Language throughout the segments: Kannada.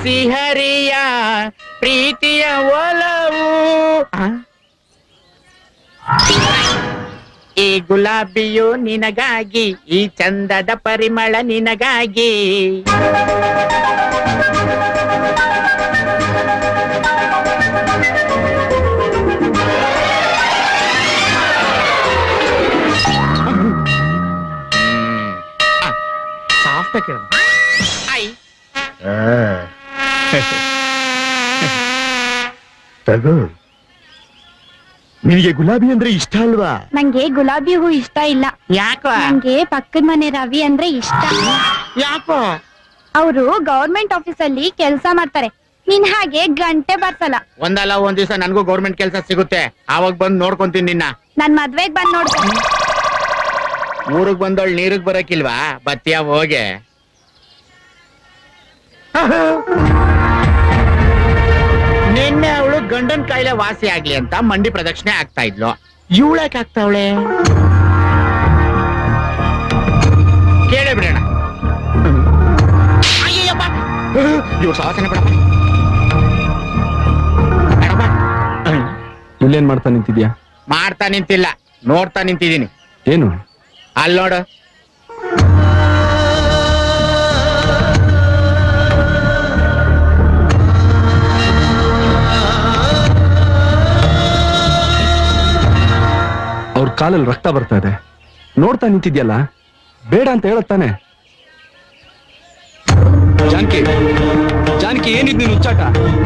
ಹಸಿಹರಿಯ ಪ್ರೀತಿಯ ಒಲವು ಆ? ಈ ಗುಲಾಬಿಯು ನಿನಗಾಗಿ ಈ ಚಂದದ ಪರಿಮಳ ನಿನಗಾಗಿ ಸಾಫ್ಟ್ ಐ ತಗೋ ನಿನಗೆ ಗುಲಾಬಿ ಅಂದ್ರೆ ಇಷ್ಟ ಅಲ್ವಾ ನಂಗೆ ಗುಲಾಬಿ ಹೂ ಇಷ್ಟ ಇಲ್ಲ ಯಾಕೋ ನಂಗೆ ಪಕ್ಕದ ಮನೆ ರವಿ ಅಂದ್ರೆ ಇಷ್ಟ ಯಾಕೋ ಅವರು ಗವರ್ಮೆಂಟ್ ಆಫೀಸ್ ಅಲ್ಲಿ ಕೆಲಸ ಮಾಡ್ತಾರೆ ನಿನ್ ಹಾಗೆ ಗಂಟೆ ಬರ್ಸಲ್ಲ ಒಂದಲ್ಲ ಒಂದ್ ದಿವಸ ನನಗೂ ಗೌರ್ಮೆಂಟ್ ಕೆಲಸ ಸಿಗುತ್ತೆ ಆವಾಗ ಬಂದು ನೋಡ್ಕೊಂತೀನಿ ನಿನ್ನ ನನ್ ಮದ್ವೆಗ್ ಬಂದ್ ನೋಡ್ಕೊ ಊರಿಗೆ ಬಂದವಳು ನೀರಿಗೆ ಬರಕಿಲ್ವಾ ಬತ್ತಿಯ ಹೋಗೆ ನಿನ್ನೆ ಅವಳು ಗಂಡನ್ ಕಾಯಿಲೆ ವಾಸಿ ಆಗ್ಲಿ ಅಂತ ಮಂಡಿ ಪ್ರದಕ್ಷಿಣೆ ಆಗ್ತಾ ಇದ್ಲು ಇವಳಕ್ ಆಗ್ತಾವಳೆ ಕೇಳೇ ಬಿಡೋಣ ಅಯ್ಯಯ್ಯಪ್ಪ ಇವ್ರು ಸಾಹಸನೆ ಬಿಡಪ್ಪ ಬೇಡಪ್ಪ. ಇಲ್ಲೇನ್ ಮಾಡ್ತಾ ನಿಂತಿದ್ಯಾ ಮಾಡ್ತಾ ನಿಂತಿಲ್ಲ ನೋಡ್ತಾ ನಿಂತಿದ್ದೀನಿ ಏನು ಅಲ್ಲಿ ನೋಡು ಅವ್ರ ಕಾಲಲ್ಲಿ ರಕ್ತ ಬರ್ತಾ ಇದೆ ನೋಡ್ತಾ ನಿಂತಿದ್ಯಲ್ಲ ಬೇಡ ಅಂತ ಹೇಳತ್ತಾನೆ ಜಾನಕಿ ಜಾನಕಿ ಏನಿದ್ ನೀನು ಹುಚ್ಚಾಟ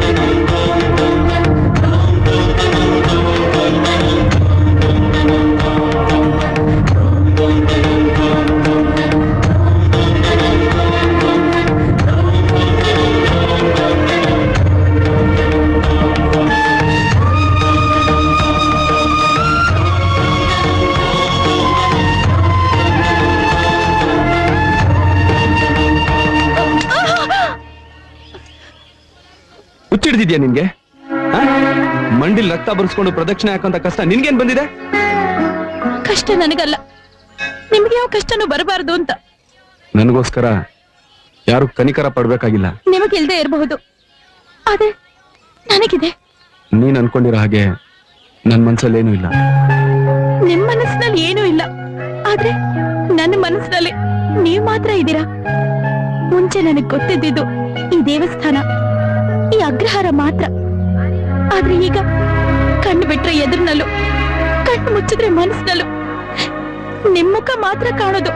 ಹುಚ್ಚಿಡ್ದಿದ್ಯಾ ನಿನ್ಗೆ ಆ? ಮಂಡಿಲ್ ರಕ್ತ ಬರ್ಸ್ಕೊಂಡು ಪ್ರದಕ್ಷಿಣೆ ಹಾಕಂತ ಕಷ್ಟ ನಿನ್ಗೇನ್ ಬಂದಿದೆ ಕಷ್ಟ ನನಗಲ್ಲ ನಿಮ್ಗೆ ಯಾವ ಕಷ್ಟನೂ ಬರಬಾರ್ದು ಅಂತ ನನಗೋಸ್ಕರ ಯಾರು ಕನಿಕರ ಪಡ್ಬೇಕಾಗಿಲ್ಲ ನಿಮಗಿಲ್ದೇ ಇರಬಹುದು ಆದ್ರೆ ನನಗಿದೆ ನೀನ್ ಅನ್ಕೊಂಡಿರೋ ಹಾಗೆ ನನ್ ಮನ್ಸಲ್ಲಿ ಏನೂ ಇಲ್ಲ ನಿಮ್ ಮನಸ್ಸಿನಲ್ಲಿ ಏನೂ ಇಲ್ಲ ಆದ್ರೆ ನನ್ನ ಮನಸ್ಸಿನಲ್ಲಿ ನೀವ್ ಮಾತ್ರ ಇದ್ದೀರಾ ಮುಂಚೆ ನನಗ್ ಗೊತ್ತಿದ್ದಿದ್ದು ಈ ದೇವಸ್ಥಾನ ಈ ಅಗ್ರಹಾರ ಮಾತ್ರ ಆದ್ರೆ ಈಗ ಕಣ್ಣು ಬಿಟ್ರೆ ಎದುರಿನಲ್ಲೂ ಕಣ್ಣು ಮುಚ್ಚಿದ್ರೆ ಮನಸ್ಸಿನಲ್ಲೂ ನಿಮ್ ಮುಖ ಮಾತ್ರ ಕಾಣೋದು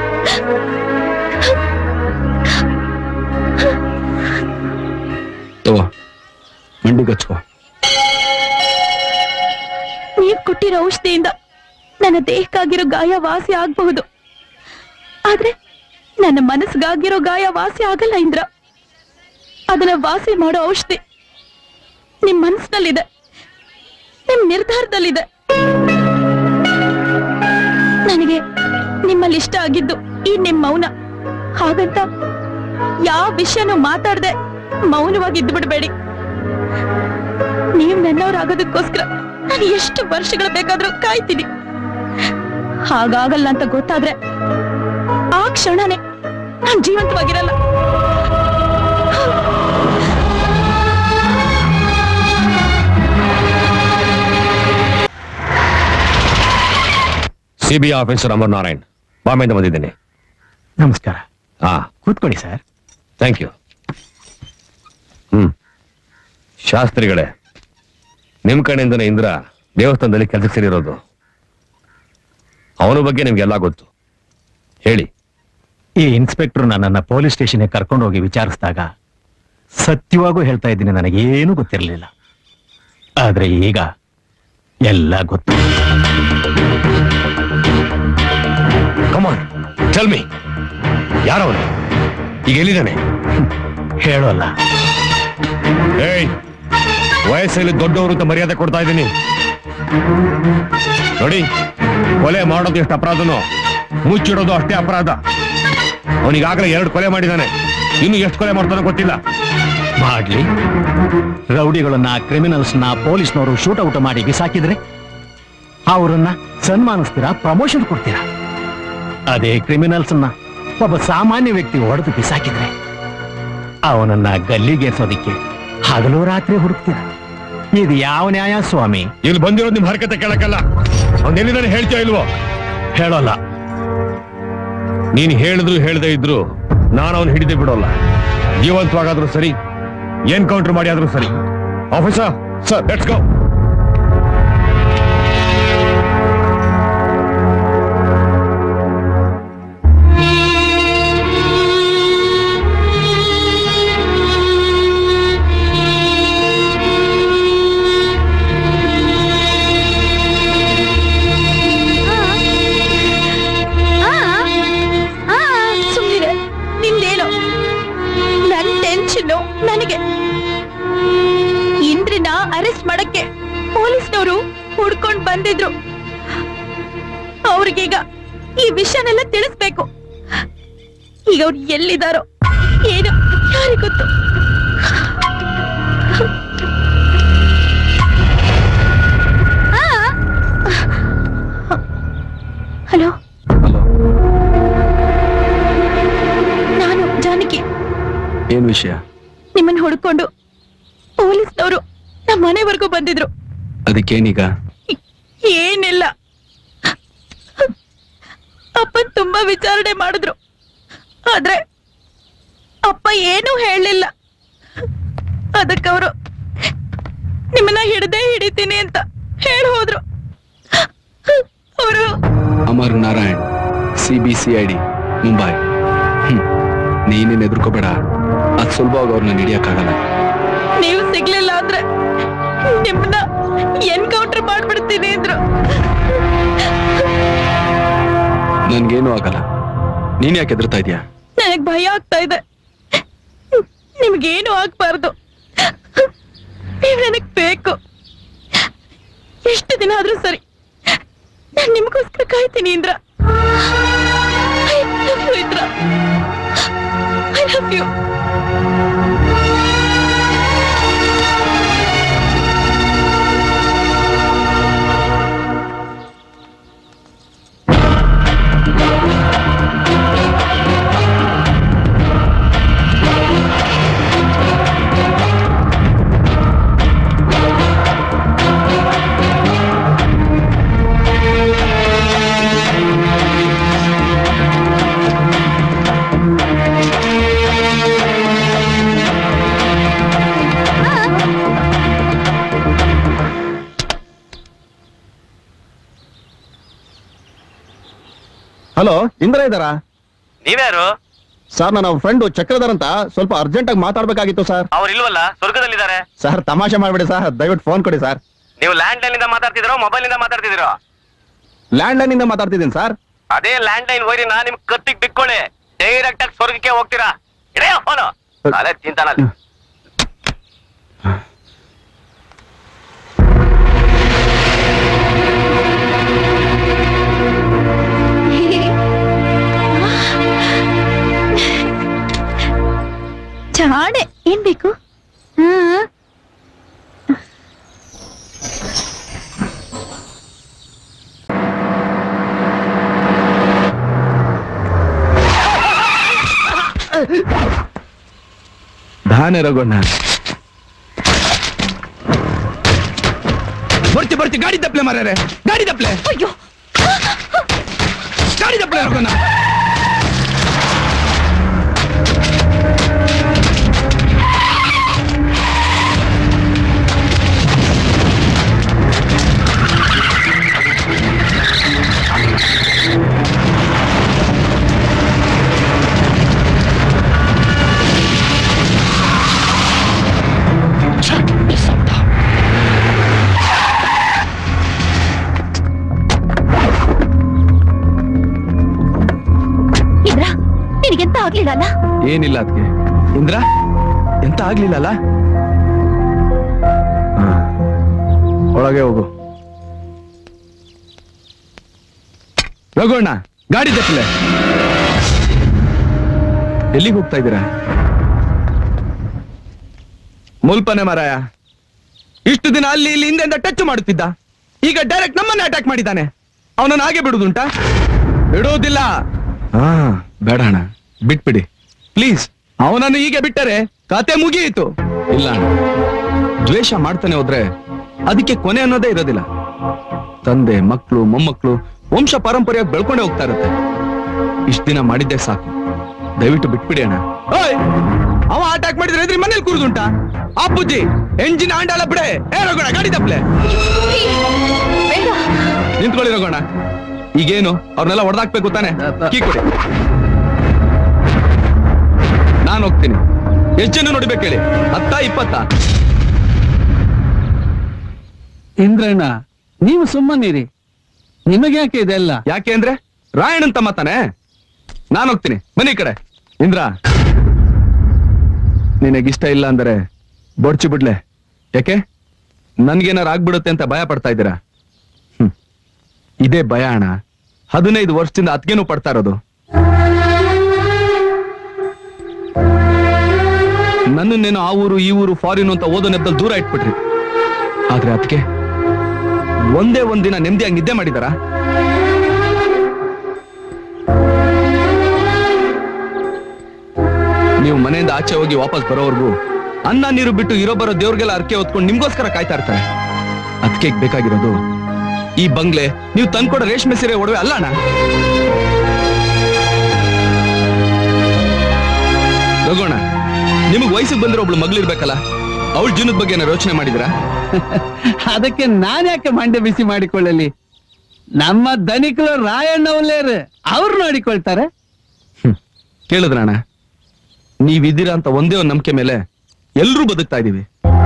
ತಗೋ ಮಂಡಿಗಚ್ಕೋ ನೀವ್ ಕೊಟ್ಟಿರೋ ಔಷಧಿಯಿಂದ ನನ್ನ ದೇಹಕ್ಕಾಗಿರೋ ಗಾಯ ವಾಸಿ ಆಗಬಹುದು ಆದ್ರೆ ನನ್ನ ಮನಸ್ಸಿಗಾಗಿರೋ ಗಾಯ ವಾಸಿ ಆಗಲ್ಲ ಇಂದ್ರ ಅದನ್ನ ವಾಸಿ ಮಾಡೋ ಔಷಧಿ ನಿಮ್ ಮನಸ್ಸಿನಲ್ಲಿದೆ ನಿಮ್ ನಿರ್ಧಾರದಲ್ಲಿದೆ ನನಗೆ ನಿಮ್ಮಲ್ಲಿ ಇಷ್ಟ ಆಗಿದ್ದು ಈ ನಿಮ್ ಮೌನ ಹಾಗಂತ ಯಾವ ವಿಷಯನೂ ಮಾತಾಡದೆ ಮೌನವಾಗಿ ಬಿಡಬೇಡಿ ನೀವ್ ನನ್ನವರಾಗೋದಕ್ಕೋಸ್ಕರ ನಾನು ಎಷ್ಟು ವರ್ಷಗಳು ಬೇಕಾದ್ರೂ ಕಾಯ್ತೀನಿ ಹಾಗಾಗಲ್ಲ ಅಂತ ಗೊತ್ತಾದ್ರೆ ಆ ಕ್ಷಣನೇ ನಾನ್ ಜೀವಂತವಾಗಿರಲ್ಲ ಸಿಬಿಐ ಆಫೀಸರ್ ಅಮರ್ ನಾರಾಯಣ್ ಬಾಂಬೆಯಿಂದ ಬಂದಿದ್ದೇನೆ ನಮಸ್ಕಾರ ಹಾ ಕೂತ್ಕೊಳ್ಳಿ ಸರ್ ಥ್ಯಾಂಕ್ ಯು ಹ್ಮ್ ಶಾಸ್ತ್ರಿಗಳೇ ನಿಮ್ ಕಡೆಯಿಂದನೇ ಇಂದ್ರ ದೇವಸ್ಥಾನದಲ್ಲಿ ಕೆಲಸಕ್ಕೆ ಸೇರಿರೋದು ಅವನ ಬಗ್ಗೆ ನಿಮ್ಗೆಲ್ಲ ಗೊತ್ತು ಹೇಳಿ ಈ ಇನ್ಸ್ಪೆಕ್ಟರ್ ನನ್ನನ್ನ ಪೊಲೀಸ್ ಸ್ಟೇಷನ್ಗೆ ಕರ್ಕೊಂಡು ಹೋಗಿ ವಿಚಾರಿಸಿದಾಗ ಸತ್ಯವಾಗೂ ಹೇಳ್ತಾ ಇದ್ದೀನಿ ನನಗೇನು ಗೊತ್ತಿರಲಿಲ್ಲ ಆದ್ರೆ ಈಗ ಎಲ್ಲ ಗೊತ್ತು ಕಮಾನ್ ಟೆಲ್ ಮಿ ಯಾರವನು ಈಗ ಎಲ್ಲಿದ್ದಾನೆ ಹೇಳೋಲ್ಲ ಏಯ್ ವಯಸ್ಸಲ್ಲಿ ದೊಡ್ಡವರು ಅಂತ ಮರ್ಯಾದೆ ಕೊಡ್ತಾ ಇದ್ದೀನಿ ನೋಡಿ ಕೊಲೆ ಮಾಡೋದು ಎಷ್ಟು ಅಪರಾಧನೋ ಮುಚ್ಚಿಡೋದು ಅಷ್ಟೇ ಅಪರಾಧ ಅವನಿಗಾಗಲೇ ಎರಡು ಕೊಲೆ ಮಾಡಿದ್ದಾನೆ ಇನ್ನು ಎಷ್ಟು ಕೊಲೆ ಮಾಡ್ತಾನೋ ಗೊತ್ತಿಲ್ಲ ಮಾಡ್ಲಿ ರೌಡಿಗಳನ್ನ ಕ್ರಿಮಿನಲ್ಸ್ನ ಪೊಲೀಸ್ನವರು ಶೂಟ್ ಔಟ್ ಮಾಡಿ ಬಿಸಾಕಿದ್ರೆ ಅವರನ್ನ ಸನ್ಮಾನಿಸ್ತೀರಾ ಪ್ರಮೋಷನ್ ಕೊಡ್ತೀರಾ ಅದೇ ಕ್ರಿಮಿನಲ್ಸ್ನ ಒಬ್ಬ ಸಾಮಾನ್ಯ ವ್ಯಕ್ತಿ ಹೊಡೆದು ಬಿಸಾಕಿದ್ರೆ ಅವನನ್ನ ಗಲ್ಲಿಗೇರ್ಸೋದಿಕ್ಕೆ ಹಗಲು ರಾತ್ರಿ ಹುಡುಕ್ತೀರ ಇದು ಯಾವ ನ್ಯಾಯ ಸ್ವಾಮಿ ಇಲ್ಲಿ ಬಂದಿರೋದು ನಿಮ್ ಹರಕತೆ ಕೇಳಕ್ಕಲ್ಲ ಅವ್ನ್ ಎಲ್ಲಿದ್ದಾನೆ ಹೇಳ್ತೀಯ ಇಲ್ವೋ ಹೇಳೋಲ್ಲ ನೀನ್ ಹೇಳಿದ್ರು ಹೇಳ್ದೆ ಇದ್ರು ನಾನು ಅವನ್ ಹಿಡಿದೇ ಬಿಡೋಲ್ಲ ಜೀವಂತವಾಗಾದ್ರೂ ಸರಿ ಎನ್ಕೌಂಟರ್ ಮಾಡಿ ಆದ್ರೂ ಸರಿ ಆಫೀಸರ್ ಸರ್ ಲೆಟ್ಸ್ ಗೋ ಸುಮ್ಮನೆ ನಿಂದೇನು ನನ್ ಟೆನ್ಷನ್ ನನಗೆ ಇಂದ್ರನ ಅರೆಸ್ಟ್ ಮಾಡಕ್ಕೆ ಪೊಲೀಸ್ನವರು ಹುಡ್ಕೊಂಡ್ ಬಂದಿದ್ರು ಅವ್ರಿಗೀಗ ಈ ವಿಷಯನೆಲ್ಲ ತಿಳಿಸ್ಬೇಕು ಈಗ ಅವ್ರು ಎಲ್ಲಿದಾರೋ ಏನು ಯಾರಿಗ್ ಗೊತ್ತು ಹಲೋ ಹಲೋ ನಾನು ಜಾನಕಿ ಏನ್ ವಿಷಯ ನಿಮ್ಮನ್ನ ಹುಡ್ಕೊಂಡು ಪೊಲೀಸ್ನವರು ನಮ್ಮ ಮನೆವರೆಗೂ ಬಂದಿದ್ರು ಅದಕ್ಕೇನೀಗ ಏನಿಲ್ಲ ಅಪ್ಪನ್ ತುಂಬಾ ವಿಚಾರಣೆ ಮಾಡಿದ್ರು ಆದ್ರೆ ಅಪ್ಪ ಏನೂ ಹೇಳಲಿಲ್ಲ ಅದಕ್ಕವರು ನಿಮ್ಮನ್ನ ಹಿಡ್ದೇ ಹಿಡಿತೀನಿ ಅಂತ ಹೇಳಿ ಹೋದ್ರು ಅವರು Amar Narayan C B C I D Mumbai ಹ್ಮ್ ನೀನೇನ್ ಎದುರ್ಕೋಬೇಡ ಅದ್ ಸುಲಭವಾಗಿ ಅವ್ರನ್ನ ಹಿಡಿಯಕ್ಕಾಗಲ್ಲ ನೀವು ಸಿಗ್ಲಿಲ್ಲ ಅಂದ್ರೆ ನಿಮ್ಮನ್ನ ಎನ್ಕೌಂಟರ್ ಮಾಡ್ಬಿಡ್ತೀನಿ ಅಂದ್ರು ನನ್ಗೇನು ಆಗಲ್ಲ ನೀನ್ ಯಾಕೆ ಎದುರ್ತಾ ಇದೀಯಾ ನನಗ್ ಭಯ ಆಗ್ತಾ ಇದೆ ನಿಮ್ಗೇನು ಆಗ್ಬಾರ್ದು ನೀವ್ ನನಗ್ ಬೇಕು ಎಷ್ಟು ದಿನ ಆದ್ರೂ ಸರಿ ನಾನ್ ನಿಮ್ಗೋಸ್ಕರ ಕಾಯ್ತೀನಿ Indra I love you Indra I love you hello Indra ಇದ್ದಾರಾ ನೀವ್ಯಾರು ಸರ್ ನನ್ನ ಫ್ರೆಂಡ್ ಚಕ್ರಧರ್ ಅಂತ ಸ್ವಲ್ಪ ಅರ್ಜೆಂಟ್ ಆಗಿ ಮಾತಾಡ್ಬೇಕಾಗಿತ್ತು ಸರ್ ಅವ್ರು ಇಲ್ವಲ್ಲ ಸ್ವರ್ಗದಲ್ಲಿದ್ದಾರೆ ಸರ್ ತಮಾಷೆ ಮಾಡ್ಬೇಡಿ ಸರ್ ದಯವಿಟ್ಟು ಫೋನ್ ಕೊಡಿ ಸರ್ ನೀವು ಲ್ಯಾಂಡ್ ಲೈನ್ ಇಂದ ಮಾತಾಡ್ತಿದ್ರೋ ಮೊಬೈಲ್ ಇಂದ ಮಾತಾಡ್ತಿದ್ದೀರೋ ಲ್ಯಾಂಡ್ ಲೈನ್ ಇಂದ ಮಾತಾಡ್ತಿದ್ದೀನಿ ಸರ್ ಅದೇ ಲ್ಯಾಂಡ್ ಲೈನ್ ವೈರಿನ ನಿಮ್ ಕತ್ತಿಗೆ ಬಿಕ್ಕೊಳ್ಳಿ ಡೈರೆಕ್ಟ್ ಆಗಿ ಸ್ವರ್ಗಕ್ಕೆ ಹೋಗ್ತೀರಾ ಇಡೇ ಫೋನು ಅದೇ ಚಿಂತಾನಲ್ಲಿ ಜಾಣೆ ಏನ್ ಬೇಕು ಹ್ಮ್ ಧಾನೆ ರಘುಣ್ಣ ಬರ್ತಿ ಬರ್ತಿ ಗಾಡಿ ತಪ್ಪಲೆ ಮಾರ್ಯಾರೆ ಗಾಡಿ ತಪ್ಪಲೆ ಅಯ್ಯೋ ಗಾಡಿ ತಪ್ಪಲೆ ರಘುಣ್ಣ ಇಂದ್ರ ನಿನಗೆಂತ ಆಗ್ಲಿಲ್ಲ ಅಲ್ಲ ಏನಿಲ್ಲ ಅದಕ್ಕೆ ಇಂದ್ರ ಎಂತ ಆಗ್ಲಿಲ್ಲಲ್ಲ ಹಾ. ಒಳಗೆ ಹೋಗು ರಘುಣ್ಣ ಗಾಡಿ ತಪ್ಪಲೆ ಎಲ್ಲಿಗೆ ಹೋಗ್ತಾ ಇದ್ದೀರಾ ಮುಲ್ಪನೆ ಮಾರಾಯ ಇಷ್ಟು ದಿನ ಅಲ್ಲಿ ಇಲ್ಲಿ ಹಿಂದೆಂದ ಟಚ್ ಮಾಡುತ್ತಿದ್ದ ಈಗ ಡೈರೆಕ್ಟ್ ನಮ್ಮನ್ನೇ ಅಟ್ಯಾಕ್ ಮಾಡಿದ್ದಾನೆ ಅವನನ್ನು ಹಾಗೆ ಬಿಡುದುಂಟಾ ಬಿಡುವುದಿಲ್ಲ ಹಾ ಬೇಡ ಅಣ್ಣ ಬಿಟ್ಬಿಡಿ ಪ್ಲೀಸ್ ಅವನನ್ನು ಹೀಗೆ ಬಿಟ್ಟರೆ ಕತೆ ಮುಗಿಯಿತು ಇಲ್ಲ ಅಣ್ಣ. ದ್ವೇಷ ಮಾಡ್ತಾನೆ ಹೋದ್ರೆ ಅದಕ್ಕೆ ಕೊನೆ ಅನ್ನೋದೇ ಇರೋದಿಲ್ಲ ತಂದೆ ಮಕ್ಕಳು ಮೊಮ್ಮಕ್ಕಳು ವಂಶ ಪಾರಂಪರ್ಯ ಬೆಳ್ಕೊಂಡೇ ಹೋಗ್ತಾ ಇರುತ್ತೆ ಇಷ್ಟ ದಿನ ಮಾಡಿದ್ದೆ ಸಾಕು ದಯವಿಟ್ಟು ಬಿಟ್ಬಿಡಿ ಅಣ್ಣ ಓಯ್! ಅವ ಅಟ್ಯಾಕ್ ಮಾಡಿದ್ರೆ ಎದ್ರಿ ಮನೇಲಿ ಕೂರುದುಂಟಾ ಅಪ್ಪುಜಿ ಎಂಜಿನ್ ಆಂಡಾಳ ಬಿಡೆ ಏ ರಘುಣ ಗಾಡಿ ತಪ್ಪಲೆ ನಿಂತ್ಕೊಳ್ಳಿ ರಘುಣ ಈಗೇನು ಅವ್ರನ್ನೆಲ್ಲ ಹೊಡೆದಾಕ್ಬೇಕು ತಾನೆ ಕೀ ಕೊಡಿ ನಾನು ಹೋಗ್ತೀನಿ ಎಷ್ಟು ಜನ ನೋಡ್ಬೇಕು ಹೇಳಿ ಹತ್ತ ಇಪ್ಪತ್ತ ಇಂದ್ರಣ್ಣ ನೀವು ಸುಮ್ಮನಿರಿ ನಿಮಗೆ ಯಾಕೆ ಇದೆಲ್ಲ ಯಾಕೆ ಅಂದ್ರೆ ರಾಯಣ್ಣನ್ ತಮ್ಮ ತಾನೆ ನಾನು ಹೋಗ್ತೀನಿ ಬನ್ನಿ ಈ ಕಡೆ ಇಂದ್ರ ನಿನಗಿಷ್ಟ ಇಲ್ಲ ಅಂದರೆ ಬೊಡ್ಚಿ ಬಿಡ್ಲೆ ಯಾಕೆ ನನ್ಗೇನಾರು ಆಗ್ಬಿಡುತ್ತೆ ಅಂತ ಭಯ ಪಡ್ತಾ ಇದ್ದೀರಾ ಹ್ಮ್. ಇದೇ ಭಯ ಅಣ್ಣ ಹದಿನೈದು ವರ್ಷದಿಂದ ಅದ್ಗೇನು ಪಡ್ತಾ ಇರೋದು ನನ್ನನ್ನೇನೋ ಆ ಊರು ಈ ಊರು ಫಾರಿನ್ ಅಂತ ಓದೋ ನೆಪದಲ್ಲಿ ದೂರ ಇಟ್ಬಿಟ್ರಿ ಆದ್ರೆ ಅದಕ್ಕೆ ಒಂದೇ ಒಂದಿನ ನೆಮ್ಮದಿಯಾಗಿ ನಿದ್ದೆ ಮಾಡಿದಾರಾ ನೀವು ಮನೆಯಿಂದ ಆಚೆ ಹೋಗಿ ವಾಪಸ್ ಬರೋವರೆಗೂ ಅನ್ನ ನೀರು ಬಿಟ್ಟು ಇರೋ ಬರೋ ದೇವ್ರಿಗೆಲ್ಲ ಅರ್ಕೆ ಹೊತ್ಕೊಂಡು ನಿಮ್ಗೋಸ್ಕರ ಕಾಯ್ತಾ ಇರ್ತಾರೆ ಅದಕ್ಕೆ ಬೇಕಾಗಿರೋದು ಈ ಬಂಗ್ಲೆ ನೀವು ತಂದ್ಕೊಡೋ ರೇಷ್ಮೆ ಸೀರೆ ಒಡವೆ ಅಲ್ಲ ಅಣ್ಣ ರಘೋಣ ನಿಮಗ್ ವಯಸ್ಸಿಗೆ ಬಂದಿರೋ ಒಬ್ಳು ಮಗಳಿರ್ಬೇಕಲ್ಲ ಅವಳ ಜೀವನದ ಬಗ್ಗೆ ಏನಾರು ಯೋಚನೆ ಮಾಡಿದಿರಾ ಅದಕ್ಕೆ ನಾನ್ ಯಾಕೆ ಮಂಡೆ ಬಿಸಿ ಮಾಡಿಕೊಳ್ಳಲಿ ನಮ್ಮ ಧನಿಕರು ರಾಯಣ್ಣ ಒಳ್ಳೆಯರು ಅವ್ರು ನೋಡಿಕೊಳ್ತಾರೆ ಕೇಳಿದ್ರ ಅಣ್ಣ ನೀವಿದ್ದೀರಾ ಅಂತ ಒಂದೇ ಒಂದು ನಂಬಿಕೆ ಮೇಲೆ ಎಲ್ರೂ ಬದುಕ್ತಾ ಇದೀವಿ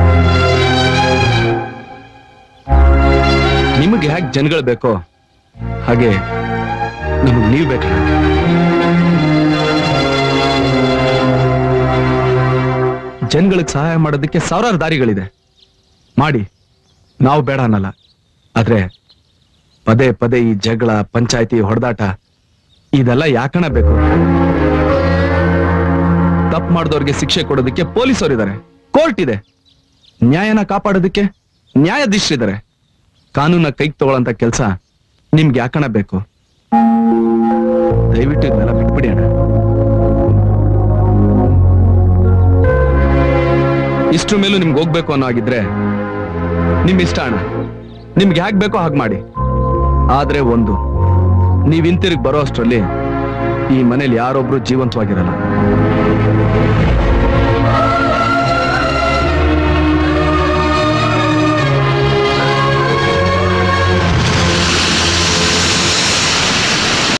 ನಿಮಗೆ ಹೇಗೆ ಜನಗಳು ಬೇಕೋ ಹಾಗೆ ನಮಗ್ ನೀವ್ ಬೇಕಣ್ಣ ಜನಗಳಿಗೆ ಸಹಾಯ ಮಾಡೋದಕ್ಕೆ ಸಾವಿರಾರು ದಾರಿಗಳಿದೆ ಮಾಡಿ ನಾವು ಬೇಡ ಅನ್ನಲ್ಲ ಆದ್ರೆ ಪದೇ ಪದೇ ಈ ಜಗಳ ಪಂಚಾಯತಿ ಹೊಡೆದಾಟ ಇದೆಲ್ಲ ಯಾಕಣ ಬೇಕು ತಪ್ಪು ಮಾಡಿದವ್ರಿಗೆ ಶಿಕ್ಷೆ ಕೊಡೋದಕ್ಕೆ ಪೊಲೀಸರು ಕೋರ್ಟ್ ಇದೆ ನ್ಯಾಯನ ಕಾಪಾಡೋದಕ್ಕೆ ನ್ಯಾಯಾಧೀಶರಿದ್ದಾರೆ ಕಾನೂನ ಕೈಗೆ ತಗೊಳ್ಳೋಂತ ಕೆಲಸ ನಿಮ್ಗೆ ಯಾಕಣ ಬೇಕು ದಯವಿಟ್ಟು ಇದನ್ನೆಲ್ಲ ಬಿಟ್ಬಿಡಿ ಅಣ್ಣ ಇಷ್ಟ್ರ ಮೇಲೂ ನಿಮ್ಗೆ ಹೋಗ್ಬೇಕು ಅನ್ನೋ ಆಗಿದ್ರೆ ನಿಮ್ ಇಷ್ಟ ಅಣ್ಣ ನಿಮ್ಗೆ ಹೇಗ್ ಬೇಕೋ ಹಾಗೆ ಮಾಡಿ ಆದ್ರೆ ಒಂದು ನೀವ್ ಹಿಂತಿರುಗಿ ಬರೋ ಅಷ್ಟ್ರಲ್ಲಿ ಈ ಮನೇಲಿ ಯಾರೊಬ್ರು ಜೀವಂತವಾಗಿರಲ್ಲ